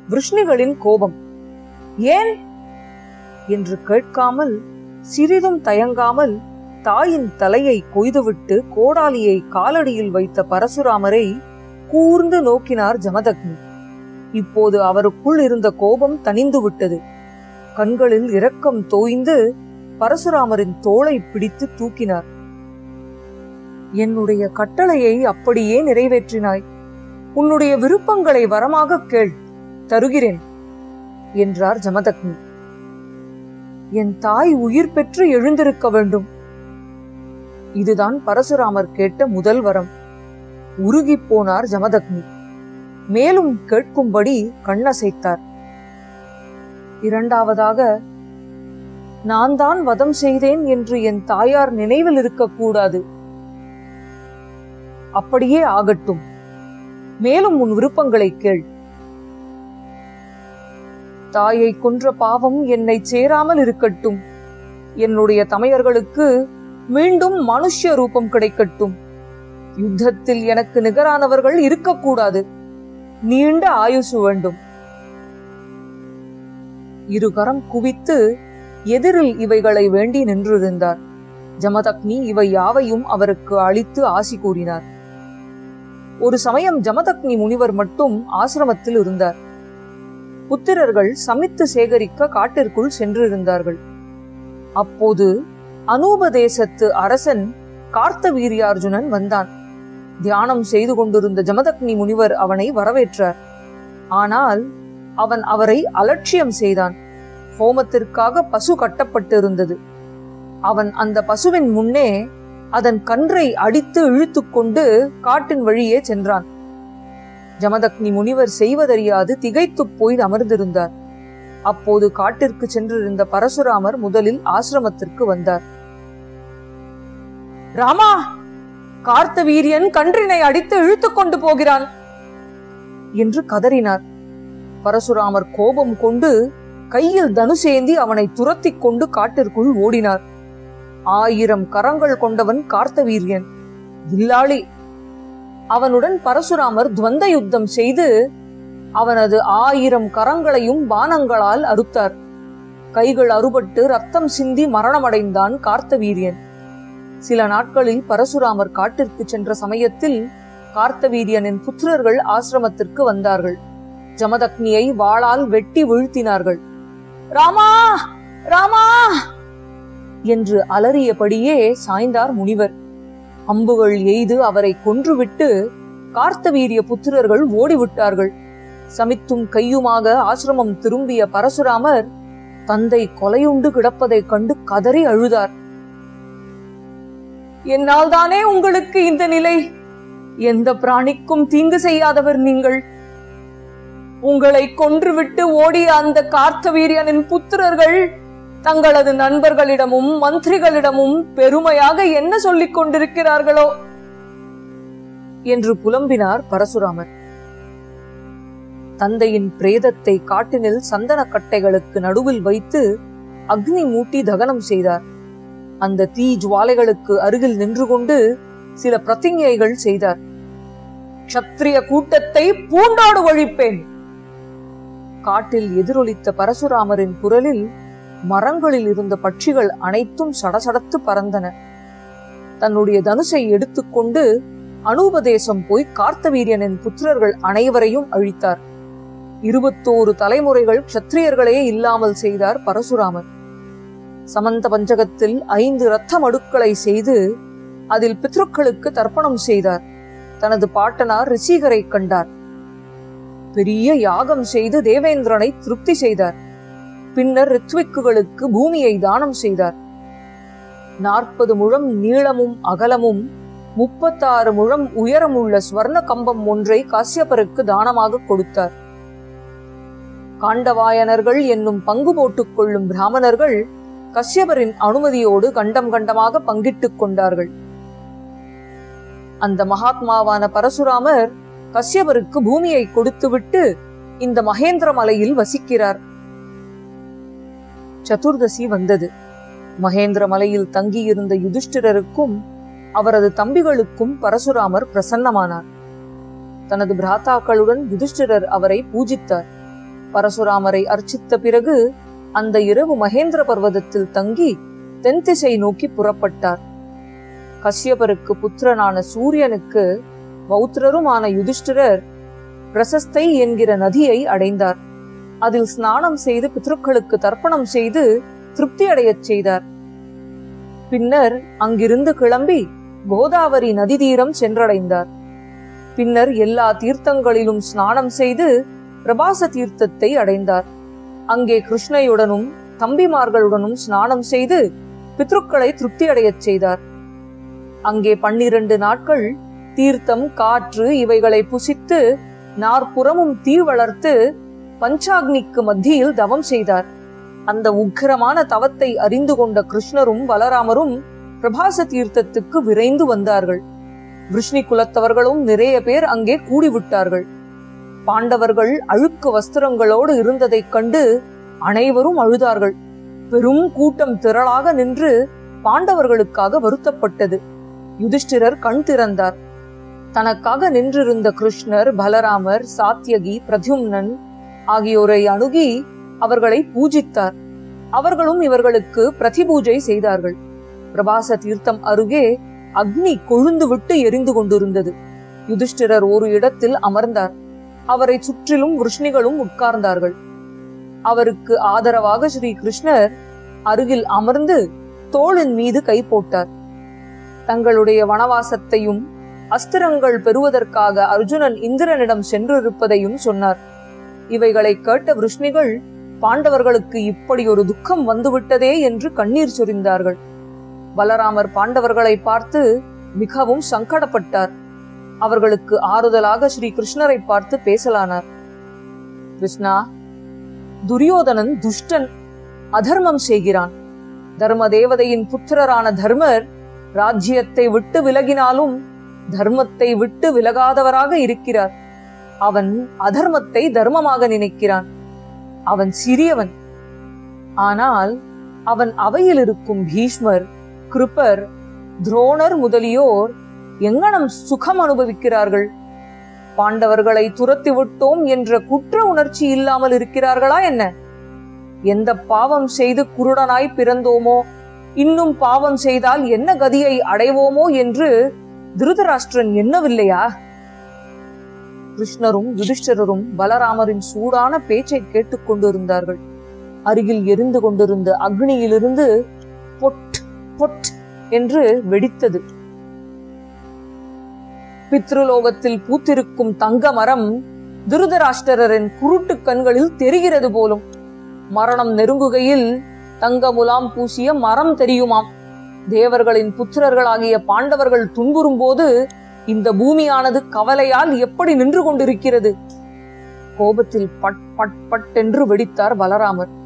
விஷ்ணுகளின் கோபம் ஏன் என்று கேட்காமல் சிறிதும் தயங்காமல் தாயின் தலையை கொய்துவிட்டு கோடாலியை காலடியில் வைத்த பரசுராமரை கூர்ந்து நோக்கினார் ஜமதக்னி இப்போது அவருக்குள் இருந்த கோபம் தணிந்து விட்டது கண்களில் இரக்கம் தோய்ந்து பரசுராமரின் தோளை பிடித்து தூக்கினார் என்னுடைய கட்டளையை அப்படியே நிறைவேற்றினாய் உன்னுடைய விருப்பங்களை வரமாக கேள் தருகிறேன் என்றார் ஜமதக்னி என் தாய் உயிர் பெற்று எழுந்திருக்க வேண்டும் இதுதான் பரசுராமர் கேட்ட முதல் வரம் உருகிப் போனார் ஜமதக்னி மேலும் கேட்கும்படி கண்ணசைத்தார் இரண்டாவதாக நான் தான் வதம் செய்தேன் என்று என் தாயார் நினைவில் இருக்கக்கூடாது அப்படியே ஆகட்டும் மேலும் உன் விருப்பங்களை கேள் தாயை கொன்ற பாவம் என்னை சேராமல் இருக்கட்டும் என்னுடைய தமையர்களுக்கு மீண்டும் மனுஷ்ய ரூபம் கிடைக்கட்டும் யுத்தத்தில் எனக்கு நிகரானவர்கள் இருக்கக்கூடாது நீண்ட ஆயுசு வேண்டும் இருகரம் குவித்து எதிரில் இவைகளை வேண்டி நின்றிருந்தார் ஜமதக்னி இவை யாவையும் அவருக்கு அளித்து ஆசி கூறினார் ஒரு சமயம் ஜமதக்னி முனிவர் மட்டும் ஆசிரமத்தில் இருந்தார் புத்திரர்கள் சமித்து சேகரிக்க காட்டிற்குள் சென்றிருந்தார்கள் அப்போது அனூபதேசத்து அரசன் கார்த்தவீரியார்ஜுனன் வந்தான் தியானம் செய்து கொண்டிருந்த ஜமதக்னி முனிவர் அவனை வரவேற்றார் ஆனால் அவன் அவரை அலட்சியம் செய்தான் ஹோமத்திற்காக பசு கட்டப்பட்டிருந்தது அவன் அந்த பசுவின் முன்னே அதன் கன்றை அடித்து இழுத்துக்கொண்டு காட்டின் வழியே சென்றான் ஜமதக்னி முனிவர் செய்வதறியாது திகைத்துப் போய் அமர்ந்திருந்தார் அப்போது காட்டிற்கு சென்றிருந்த பரசுராமர் முதலில் ஆசிரமத்திற்கு வந்தார் ராமா கார்த்தவீரியன் கன்றினை அடித்து இழுத்துக் கொண்டு போகிறான் என்று கதறினார் பரசுராமர் கோபம் கொண்டு கையில் தனுசேந்தி அவனை துரத்திக் கொண்டு காட்டிற்குள் ஓடினார் ஆயிரம் கரங்கள் கொண்டவன் கார்த்தவீரியன் வில்லாளி அவனுடன் பரசுராமர் துவந்த யுத்தம் செய்து அவனது ஆயிரம் கரங்களையும் பானங்களால் அறுத்தார் கைகள் அறுபட்டு ரத்தம் சிந்தி மரணமடைந்தான் கார்த்தவீரியன் சில நாட்களில் பரசுராமர் காட்டிற்கு சென்ற சமயத்தில் கார்த்தவீரியனின் புத்திரர்கள் ஆசிரமத்திற்கு வந்தார்கள் ஜமதக்னியை வாளால் வெட்டி வீழ்த்தினார்கள் ராமா ராமா என்று அலறியபடியே சாய்ந்தார் முனிவர் அம்புகள் எய்து அவரை கொன்றுவிட்டு கார்த்தவீரிய புத்திரர்கள் ஓடிவிட்டார்கள் சமித்தும் கையுமாக ஆசிரமம் திரும்பிய பரசுராமர் தந்தை கொலையுண்டு கிடப்பதைக் கண்டு கதறி அழுதார் என்னால் தானே உங்களுக்கு இந்த நிலை எந்த பிராணிக்கும் தீங்கு செய்யாதவர் நீங்கள் உங்களை கொன்றுவிட்டு ஓடிய அந்த கார்த்தவீரியனின் புத்திரர்கள் தங்களது நண்பர்களிடமும் மந்திரிகளிடமும் பெருமையாக என்ன சொல்லிக் கொண்டிருக்கிறார்களோ என்று புலம்பினார் பரசுராமர் தந்தையின் பிரேதத்தை காட்டினில் சந்தன கட்டைகளுக்கு நடுவில் வைத்து அக்னி மூட்டி தகனம் செய்தார் அந்த தீ ஜுவாலைகளுக்கு அருகில் நின்று கொண்டு சில பிரதிஞ்ஞைகள் செய்தார் க்ஷத்ரிய கூட்டத்தை பூண்டாடு ஒழிப்பேன் காட்டில் எதிரொலித்த பரசுராமரின் குரலில் மரங்களில் இருந்த பட்சிகள் அனைத்தும் சடசடத்து பறந்தன தன்னுடைய தனுசை எடுத்துக்கொண்டு அனூபதேசம் போய் கார்த்தவீரியனின் புத்திரர்கள் அனைவரையும் அழித்தார் இருபத்தோரு தலைமுறைகள் க்ஷத்திரியர்களே இல்லாமல் செய்தார் பரசுராமர் சமந்த பஞ்சகத்தில் ஐந்து இரத்த மடுக்களை செய்து அதில் பித்ருக்களுக்கு தர்ப்பணம் செய்தார் தனது பாட்டனார் ரிஷிகரை கண்டார் பெரிய யாகம் செய்து தேவேந்திரனை திருப்தி செய்தார் பின்னர் ரித்விக்குகளுக்கு பூமியை தானம் செய்தார் நாற்பது முழம் நீளமும் அகலமும் முப்பத்தாறு முழம் உயரமுள்ள ஸ்வர்ண கம்பம் ஒன்றை காசியப்பருக்கு தானமாக கொடுத்தார் காண்டவாயனர்கள் என்னும் பங்கு போட்டுக் கொள்ளும் பிராமணர்கள் கஷ்யபரின் அனுமதியோடு கண்டம் கண்டமாக பங்கிட்டுக் கொண்டார்கள் அந்த மகாத்மாவான பரசுராமர் கஷ்யபருக்கு பூமியை கொடுத்துவிட்டு இந்த மகேந்திர மலையில் வசிக்கிறார் சதுர்தசி வந்தது மகேந்திர மலையில் தங்கியிருந்த யுதிஷ்டிரருக்கும் அவரது தம்பிகளுக்கும் பரசுராமர் பிரசன்னமானார் தனது பிராத்தாக்களுடன் யுதிஷ்டிரர் அவரை பூஜித்தார் பரசுராமரை அர்ச்சித்த பிறகு அந்த இரவு மகேந்திர பர்வதத்தில் தங்கி தென் திசை நோக்கி புறப்பட்டார் கஷ்யபருக்கு புத்திரனான சூரியனுக்கு பௌத்திரருமான யுதிஷ்டிரர் பிரசஸ்தை என்கிற நதியை அடைந்தார் அதில் ஸ்நானம் செய்து பித்ருக்களுக்கு தர்ப்பணம் செய்து திருப்தி அடையச் செய்தார் பின்னர் அங்கிருந்து கிளம்பி கோதாவரி நதி தீரம் சென்றடைந்தார் பின்னர் எல்லா தீர்த்தங்களிலும் ஸ்நானம் செய்து பிரபாச தீர்த்தத்தை அடைந்தார் அங்கே கிருஷ்ணையுடனும் தம்பிமார்களுடனும் ஸ்நானம் செய்து பித்ருக்களை திருப்தி அடையச் செய்தார் அங்கே பன்னிரண்டு நாட்கள் தீர்த்தம் காற்று இவைகளை புசித்து நாற்புறமும் தீ வளர்த்து பஞ்சாக்னிக்கு மத்தியில் தவம் செய்தார் அந்த உக்கிரமான தவத்தை அறிந்து கொண்ட கிருஷ்ணரும் பலராமரும் பிரபாச தீர்த்தத்துக்கு விரைந்து வந்தார்கள் விஷ்ணி குலத்தவர்களும் நிறைய பேர் அங்கே கூடிவிட்டார்கள் பாண்டவர்கள் அழுக்கு வஸ்திரங்களோடு இருந்ததைக் கண்டு அனைவரும் அழுதார்கள் பெரும் கூட்டம் திரளாக நின்று பாண்டவர்களுக்காக வருத்தப்பட்டது யுதிஷ்டிரர் கண் திறந்தார் தனக்காக நின்றிருந்த கிருஷ்ணர் பலராமர் சாத்தியகி பிரத்யும்னன் ஆகியோரை அணுகி அவர்களை பூஜித்தார் அவர்களும் இவர்களுக்கு பிரதிபூஜை செய்தார்கள் பிரபாச தீர்த்தம் அருகே அக்னி கொழுந்து விட்டு எரிந்து கொண்டிருந்தது யுதிஷ்டிரர் ஒரு இடத்தில் அமர்ந்தார் அவரை சுற்றிலும் விருஷ்ணிகளும் உட்கார்ந்தார்கள் அவருக்கு ஆதரவாக ஸ்ரீ கிருஷ்ணர் அருகில் அமர்ந்து தோளின் மீது கை போட்டார் தங்களுடைய வனவாசத்தையும் அஸ்திரங்கள் பெறுவதற்காக அர்ஜுனன் இந்திரனிடம் சென்றிருப்பதையும் சொன்னார் இவைகளை கேட்ட விருஷ்ணிகள் பாண்டவர்களுக்கு இப்படி ஒரு துக்கம் வந்துவிட்டதே என்று கண்ணீர் சொரிந்தார்கள் பலராமர் பாண்டவர்களை பார்த்து மிகவும் சங்கடப்பட்டார் அவர்களுக்கு ஆறுதலாக ஸ்ரீ கிருஷ்ணரை பார்த்து பேசலானார் கிருஷ்ணா துரியோதனன் துஷ்டன் அதர்மம் செய்கிறான் தர்ம தேவதையின் புத்திரரான தர்மர் ராஜ்யத்தை விட்டு விலகினாலும் தர்மத்தை விட்டு விலகாதவராக இருக்கிறார் அவன் அதர்மத்தை தர்மமாக நினைக்கிறான் அவன் சிறியவன் ஆனால் அவன் அவையில் இருக்கும் பீஷ்மர் கிருப்பர் துரோணர் முதலியோர் எங்கனம் சுகம் அனுபவிக்கிறார்கள் பாண்டவர்களை துரத்தி விட்டோம் என்ற குற்ற உணர்ச்சி இல்லாமல் இருக்கிறார்களா என்ன எந்த பாவம் செய்து குருடனாய் பிறந்தோமோ இன்னும் பாவம் செய்தால் என்ன கதியை அடைவோமோ என்று திருதராஷ்டிரன் எண்ணவில்லையா கிருஷ்ணரும் யுதிஷ்டரரும் பலராமரின் சூடான பேச்சை கேட்டுக் கொண்டிருந்தார்கள் அருகில் எரிந்து கொண்டிருந்த அக்னியிலிருந்து பொட் பொட் என்று வெடித்தது பித்ருலோகத்தில் பூத்திருக்கும் தங்க மரம் திருதராஷ்டிரரின் குருட்டு கண்களில் தெரிகிறது போலும் மரணம் நெருங்குகையில் தங்க முலாம் பூசிய மரம் தெரியுமாம் தேவர்களின் புத்திரர்களாகிய பாண்டவர்கள் துன்புறும் போது இந்த பூமியானது கவலையால் எப்படி நின்று கொண்டிருக்கிறது கோபத்தில் பட் பட் பட் என்று வெடித்தார் பலராமர்